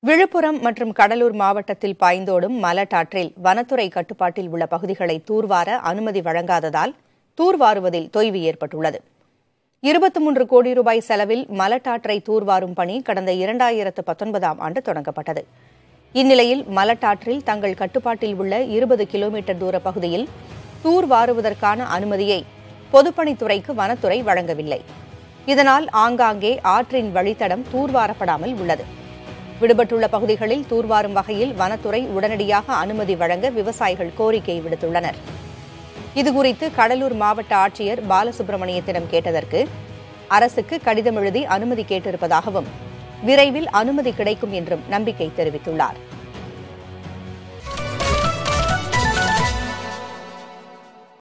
விழுப்புரம் மற்றும் கடலூர் மாவட்டத்தில் பாய்ந்தோடும் மலட்டாற்றில் வனத்துறை கட்டுப்பாட்டில் உள்ள பகுதிகளை தூர்வார அனுமதி வழங்காததால் தூர்வாருவதில் தொய்வு ஏற்பட்டுள்ளது இருபத்தி மூன்று கோடி ரூபாய் செலவில் மலட்டாற்றை தூர்வாரும் பணி கடந்த இரண்டாயிரத்து பத்தொன்பதாம் ஆண்டு தொடங்கப்பட்டது இந்நிலையில் மலட்டாற்றில் தங்கள் கட்டுப்பாட்டில் உள்ள இருபது கிலோமீட்டர் தூர பகுதியில் தூர்வாருவதற்கான அனுமதியை பொதுப்பணித்துறைக்கு வனத்துறை வழங்கவில்லை இதனால் ஆங்காங்கே ஆற்றின் வழித்தடம் தூர்வாரப்படாமல் உள்ளது விடுபட்டுள்ள பகுதிகளில் தூர்வாரும் வகையில் வனத்துறை உடனடியாக அனுமதி வழங்க விவசாயிகள் கோரிக்கை விடுத்துள்ளனர் இதுகுறித்து கடலூர் மாவட்ட ஆட்சியர் பாலசுப்ரமணியத்திடம் கேட்டதற்கு அரசுக்கு கடிதம் எழுதி அனுமதி கேட்டிருப்பதாகவும் விரைவில் அனுமதி கிடைக்கும் என்றும் நம்பிக்கை தெரிவித்துள்ளார்